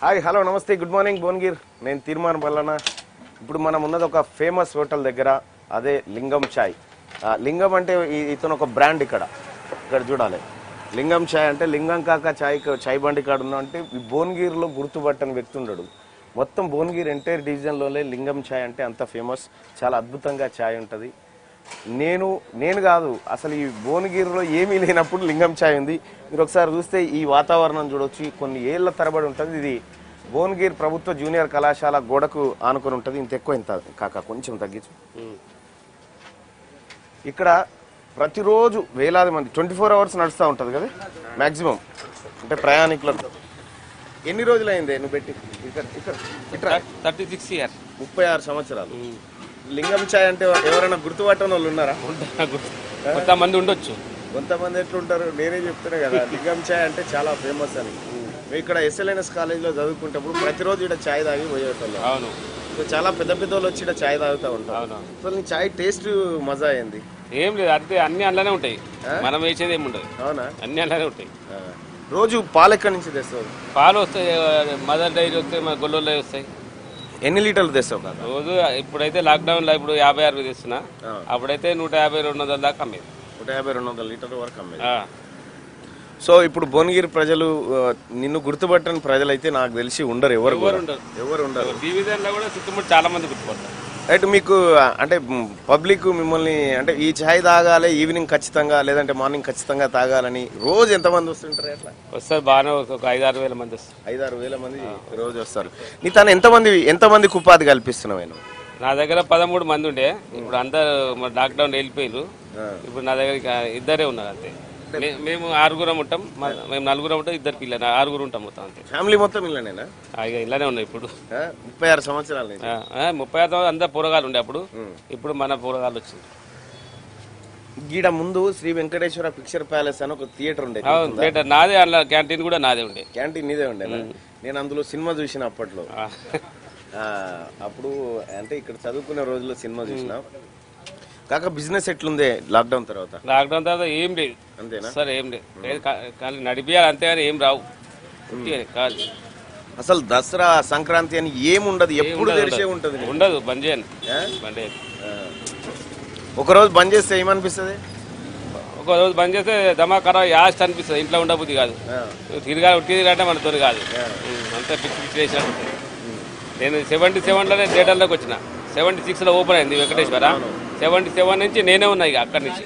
Hi hello నమస్తే good morning Bhuvanagir నేను తీర్మాన్ బల్లన ఇప్పుడు మనం ఉన్నది ఒక ఫేమస్ హోటల్ దగ్గర అదే లింగం చాయ్ ఆ, లింగం అంటే ఈ- ఇతను ఒక బ్రాండ్ ఇక్కడ ఇక్కడ చూడాలి లింగం చాయ్ అంటే లింగం కాక చాయ్ చాయ్ బండి కాడ ఉన్నా అంటే ఈ భువనగిరిలో గుర్తుపట్టని వ్యక్తి ఉండడు మొత్తం భువనగిరి ఎంటైర్ డివిజన్లోనే లింగం చాయ్ అంటే అంత ఫేమస్ చాలా అద్భుతంగా చాయ్ ఉంటుంది నేను నేను కాదు అసలు ఈ భువనగిరిలో ఏమీ లేనప్పుడు లింగం ఛాయ్ ఉంది మీరు ఒకసారి చూస్తే ఈ వాతావరణం చూడొచ్చు కొన్ని ఏళ్ల తరబడి ఉంటుంది ఇది భువనగిరి ప్రభుత్వ జూనియర్ కళాశాల గోడకు ఆనుకొని ఉంటుంది ఇంత ఎక్కువ ఇంత కాక కొంచెం తగ్గించు ఇక్కడ ప్రతిరోజు వేలాది మంది ట్వంటీ ఫోర్ అవర్స్ నడుస్తూ ఉంటుంది కదా మాక్సిమం అంటే ప్రయాణికులకు ఎన్ని రోజులైంది నువ్వు పెట్టి ఇక్కడ ఇక్కడ ఇక్కడ థర్టీ సిక్స్ ఇయర్ ముప్పై ఆరు సంవత్సరాలు లింగం ఛాయ్ అంటే ఎవరైనా గుర్తుపట్టని వాళ్ళు ఉన్నారా కొంతమంది ఉండొచ్చు కొంతమంది ఎట్లుంటారు నేనే చెప్తున్నా కదా లింగం ఛాయ్ అంటే చాలా ఫేమస్ అని మేము ఇక్కడ ఎస్ఎల్ఎన్ఎస్ కాలేజీలో చదువుకుంటప్పుడు ప్రతిరోజు ఇక్కడ ఛాయ్ తాగి పోయేటోళ్ళం అవును సో చాలా పెద్ద పెద్ద వాళ్ళు వచ్చి ఇక్కడ ఛాయ్ తాగుతూ ఉంటారు అవును అసలు నీ ఛాయ్ టేస్ట్ మజా అయింది ఏం లేదు అంటే అన్ని అందులోనే ఉంటాయి మనం వేసేది ఏమి ఉండదు అవునా అన్ని అందులోనే ఉంటాయి ఆ. రోజు పాలు ఎక్కడి నుంచి తెస్తావు పాలు వస్తాయి మదర్ డైరీ వస్తాయి మన గొల్లలు వస్తాయి ఎన్ని లీటర్లు తెస్తావు కాక రోజు ఇప్పుడైతే లాక్డౌన్ లో ఇప్పుడు యాభై అరవై తెస్తున్నా ఆ. అప్పుడైతే నూట యాభై రెండు వందల దాకా అమ్మేది నూట యాభై రెండు వందల లీటర్ వరకు అమ్మేది ఆ. సో ఇప్పుడు భువనగిరి ప్రజలు ఆ, నిన్ను గుర్తుపట్టని ప్రజలైతే నాకు తెలిసి ఉండరు ఎవరు ఎవరు కూడా. ఉండరు ఎవరు ఉండరు డివిజన్ లో కూడా చుట్టుముట్టు చాలా మంది గుర్తుపడతారు అయితే మీకు ఆ, అంటే పబ్లిక్ మిమ్మల్ని అంటే ఈ ఛాయ్ తాగాలి ఈవినింగ్ ఖచ్చితంగా లేదంటే మార్నింగ్ ఖచ్చితంగా తాగాలని రోజు ఎంతమంది వస్తుంటారు ఎట్లా వస్తారు బాగానే వస్తారు. ఒక ఐదు ఆరు వేల మంది వస్తారు ఐదారు వేల మంది రోజు వస్తారు నీ తను ఎంతమంది ఎంతమందికి ఉపాధి కల్పిస్తున్నావు నేను నా దగ్గర పదమూడు మంది ఉండే ఇప్పుడు అందరు లాక్డౌన్ వెళ్ళిపోయారు ఆ. ఇప్పుడు నా దగ్గర ఇక ఇద్దరే ఉన్నారు అంతే మే- మేము ఆరుగురం ఉంటాం మా- మేము నలుగురం ఉంటాం ఇద్దరు పిల్లలు ఆరుగురు ఉంటాం మొత్తం అంతే ఫ్యామిలీ మొత్తం ఇల్లనేనా ఆ, ఇక ఇలానే ఉన్నాయి ఇప్పుడు ఆ? ముప్పై ఆరు సంవత్సరాల నుంచి ఆ, ఆ, ముప్పై ఆరు సంవత్సరాలు అందరు పూరగాలు ఉండే అప్పుడు ఇప్పుడు మన పూరగాలు వచ్చింది గీడ ముందు శ్రీ వెంకటేశ్వర పిక్చర్ ప్యాలెస్ అని ఒక థియేటర్ ఉండే అవును థియేటర్ నాదే అందులో క్యాంటీన్ కూడా నాదే ఉండే క్యాంటీన్ నీదే ఉండేనా నేను అందులో సినిమా చూసిన అప్పట్లో ఆ, ఆ, అప్పుడు అంటే ఇక్కడ చదువుకునే రోజుల్లో సినిమా చూసిన కాక బిజినెస్ ఎట్లుందే లాక్డౌన్ తర్వాత లాక్డౌన్ తర్వాత ఏం లేదు అంతేనా సరే ఏం లేదు లేదు, కా- కానీ నడిపియాలి అంతేగాని ఏం రావు ఉట్టిగానే, కాదు అసలు దసరా సంక్రాంతి అని ఏముండదు ఎప్పుడు తెరిచే ఉంటుంది నీకు. ఉండదు బంద్ చేయను ఆ? బంద్ చేయను ఆ. ఒక రోజు బంద్ చేస్తే ఏమనిపిస్తుంది ఒక రోజు బంద్ చేస్తే ధమాకరా యాస్ట్ అనిపిస్తుంది ఇంట్లో ఉండబుద్ధి కాదు ఆ. తిరగాలి తిరిగాలంటే మనతో కాదు ఉమ్, అంతా పిచ్చి పిచ్చి వేసినట్టు ఉంటుంది. నేను సెవెంటీ సెవెన్లోనే థియేటర్లోకి వచ్చిన సెవెంటీ సిక్స్లో ఓపెన్ అయింది వెంకటేశ్వర సెవెంటీ సెవెన్ నుంచి నేనే ఉన్నా ఇక అక్కడి నుంచి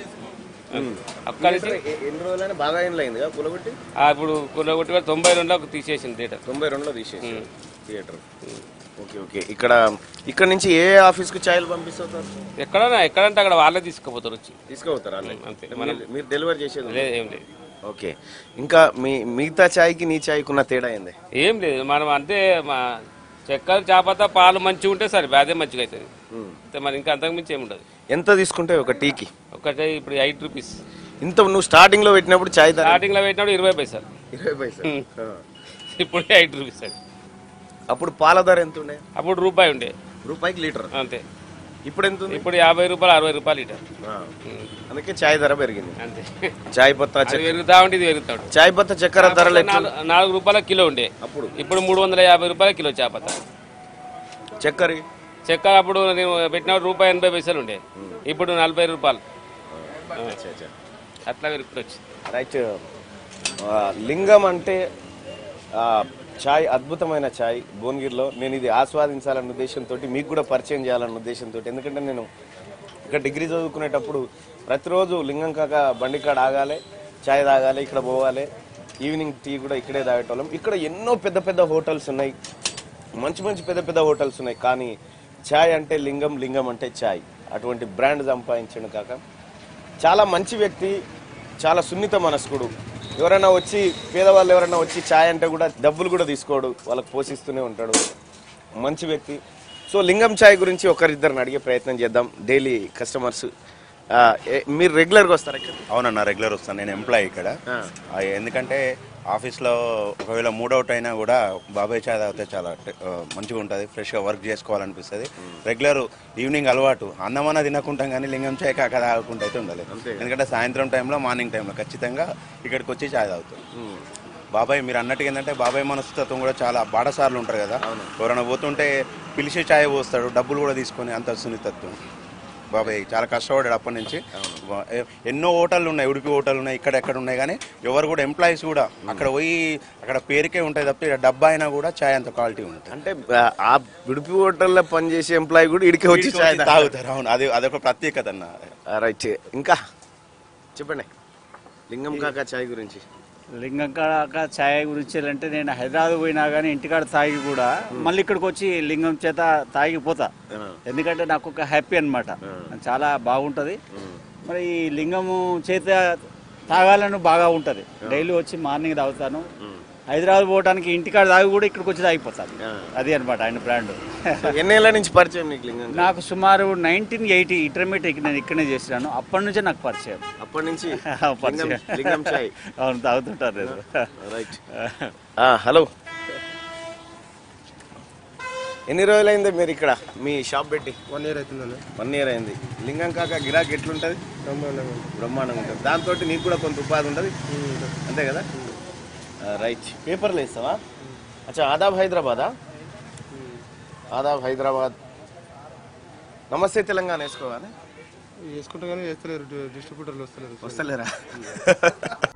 అక్కడి నుంచి ఎ- ఎన్ని రోజులైనా బాగా ఏం అయింది కదా కులగొట్టి ఆ, ఇప్పుడు కొట్టి తొంభై రెండులో తీసేసింది థియేటర్ తొంభై రెండులో తీసేసి థియేటర్ ఓకే ఓకే ఇక్కడ ఇక్కడ నుంచి ఏ ఆఫీస్కి ఛాయలు పంపిస్తారు ఎక్కడన్నా ఎక్కడంటే అక్కడ వాళ్ళే తీసుకుపోతారు వచ్చి తీసుకుపోతారా అన్నీ? అంతే మీరు- మీరు డెలివరీ చేసేది లేదు ఏం లేదు ఓకే ఇంకా మీ మిగతా ఛాయ్కి నీ ఛాయ్కి ఉన్న తేడా ఏంది ఏం లేదు మనం అంతే మా చక్కెర చాపత పాలు మంచిగా ఉంటే సరే అదే మంచిగా అవుతుంది మ్మ్. అంతే మరి ఇంకా అంతకుమించి ఏమి ఉండదు ఎంత తీసుకుంటే ఒక టీకి ఒకటే ఇప్పుడు ఎయిట్ రూపీస్ ఇంత నువ్వు స్టార్టింగ్ లో పెట్టినప్పుడు ఛాయ్ ధర స్టార్టింగ్ లో పెట్టినప్పుడు ఇరవై పైసలు ఇరవై పైసలు ఆ. ఇప్పుడు ఎయిట్ రూపీస్ అండి అప్పుడు పాల ధర ఎంత ఉండే అప్పుడు రూపాయి ఉండే రూపాయికి లీటర్ అంతే ఇప్పుడు ఎంత ఉంది ఇప్పుడు యాభై రూపాయలు అరవై రూపాయలు లీటర్ ఆ. అందుకే ఛాయ్ ధర పెరిగింది అంతే ఛాయ్ పత్తా అది పెరుగుతా ఉంటే ఇది పెరుగుతాడు ఛాయ్ పత్తా చక్కెర ధరలు ఎట్లా నాలుగు నాలుగు రూపాయల కిలో ఉండే అప్పుడు ఇప్పుడు మూడు వందల యాభై రూపాయల కిలో చేపత చక్కెర చక్కెర అప్పుడు నేను పెట్టినప్పుడు రూపాయి ఎనభై పైసలు ఉండే ఇప్పుడు నలభై రూపాయలు అచ్చా, అచ్చా. అట్లా పెరుగుతూ వచ్చింది రైట్ ఆ, లింగం అంటే ఆ, ఛాయ్ అద్భుతమైన ఛాయ్ భువనగిరిలో నేను ఇది ఆస్వాదించాలన్న ఉద్దేశంతో మీకు కూడా పరిచయం చేయాలన్న ఉద్దేశంతో ఎందుకంటే నేను ఇక్కడ డిగ్రీ చదువుకునేటప్పుడు ప్రతిరోజు లింగం కాక బండి కాడ ఆగాలి ఛాయ్ తాగాలి ఇక్కడ పోవాలి ఈవినింగ్ టీ కూడా ఇక్కడే తాగేటోళ్ళం ఇక్కడ ఎన్నో పెద్ద పెద్ద హోటల్స్ ఉన్నాయి మంచి మంచి పెద్ద పెద్ద హోటల్స్ ఉన్నాయి కానీ ఛాయ్ అంటే లింగం లింగం అంటే ఛాయ్ అటువంటి బ్రాండ్ సంపాదించను కాక చాలా మంచి వ్యక్తి చాలా సున్నిత మనస్కుడు ఎవరైనా వచ్చి పేదవాళ్ళు ఎవరైనా వచ్చి ఛాయ్ అంటే కూడా డబ్బులు కూడా తీసుకోడు వాళ్ళకి పోషిస్తూనే ఉంటాడు మంచి వ్యక్తి సో లింగం ఛాయ్ గురించి ఒకరిద్దరిని అడిగే ప్రయత్నం చేద్దాం డైలీ కస్టమర్స్ మీరు రెగ్యులర్గా వస్తారా ఇక్కడ అవునన్న రెగ్యులర్ వస్తాను నేను ఎంప్లాయీ ఇక్కడ ఆ. ఆ, ఎందుకంటే ఆఫీస్లో ఒకవేళ మూడౌట్ అయినా కూడా బాబాయ్ చాయ్ తాగితే చాలా ట- ఆ, మంచిగా ఉంటుంది ఫ్రెష్గా వర్క్ చేసుకోవాలనిపిస్తుంది రెగ్యులర్ ఈవినింగ్ అలవాటు అన్నమన్న తినకుంటాం కానీ లింగం చాయ్ కాక తాగకుండా అయితే ఉండలేదు ఎందుకంటే సాయంత్రం టైంలో మార్నింగ్ టైంలో ఖచ్చితంగా ఇక్కడికి వచ్చి చాయ్ తాగుతాం బాబాయ్ మీరు అన్నట్టుగా ఏంటంటే బాబాయ్ మనస్తత్వం కూడా చాలా బాడసార్లు ఉంటారు కదా ఎవరైనా పోతుంటే పిలిచి ఛాయ్ పోస్తాడు డబ్బులు కూడా తీసుకొని అంత సున్నితత్వం బాబాయ్ చాలా కష్టపడ్డాడు అప్పటి నుంచి వా- ఎ- ఎన్నో హోటళ్ళు ఉన్నాయి ఉడిపి హోటళ్ళు ఉన్నాయి ఇక్కడ ఎక్కడ ఉన్నాయి కానీ ఎవరు కూడా ఎంప్లాయీస్ కూడా అక్కడ పోయి అక్కడ పేరుకే ఉంటాయి తప్ప ఇక్కడ డబ్బా అయినా కూడా ఛాయ్ అంత క్వాలిటీ ఉంటుంది అంటే ఆ, ఆ విడుపి హోటల్లో పనిచేసే ఎంప్లాయీ కూడా ఇడికి వచ్చి చాయ్ తాగుతారు. తాగుతారు అవును అది అదొక ప్రత్యేకత అన్న ఆ, రైట్ ఇంకా చెప్పండి లింగం కాక చాయ్ గురించి లింగం కాక ఛాయ్ గురించి అంటే నేను హైదరాబాద్ పోయినా కానీ ఇంటికాడ తాగి కూడా మళ్ళీ ఇక్కడికి వచ్చి లింగం చేత తాగిపోతా ఎందుకంటే నాకు ఒక హ్యాపీ అనమాట చాలా బాగుంటుంది మరి ఈ లింగము చేత తాగాలని బాగా ఉంటుంది డైలీ వచ్చి మార్నింగ్ తాగుతాను హైదరాబాద్ పోవడానికి ఇంటికాడ తాగి కూడా ఇక్కడికి వచ్చి తాగిపోతాను అది అనమాట ఆయన బ్రాండ్ ఎన్నేళ్ల నుంచి పరిచయం నీకు లింగం కాక? నాకు సుమారు నైన్టీన్ ఎయిటీ ఇంటర్మీడియట్ నేను ఇక్కడనే చేసినాను అప్పటి నుంచే నాకు పరిచయం అప్పటి నుంచి పరిచయం. లింగం- లింగం చాయ్ అవును తాగుతుంటారు నేను. రైట్ హలో ఎన్ని రోజులైంది మీరు ఇక్కడ మీ షాప్ పెట్టి వన్ ఇయర్ అవుతుందండి వన్ ఇయర్ అయింది లింగం కాక గిరాక్ ఎట్లుంటుంది బ్రహ్మాండంగా ఉంది. బ్రహ్మాండంగా ఉంటుంది దాంతో నీకు కూడా కొంత ఉపాధి ఉంటుంది అంతే కదా రైట్ పేపర్లు వేస్తావా అచ్చా ఆదాబ్ హైదరాబాదా ఆదాబ్ హైదరాబాద్ నమస్తే తెలంగాణ వేసుకోవాలి వేసుకుంటా కానీ వేస్తలేరు డిస్ట్రిబ్యూటర్లు వస్తలేరు వస్తలేరా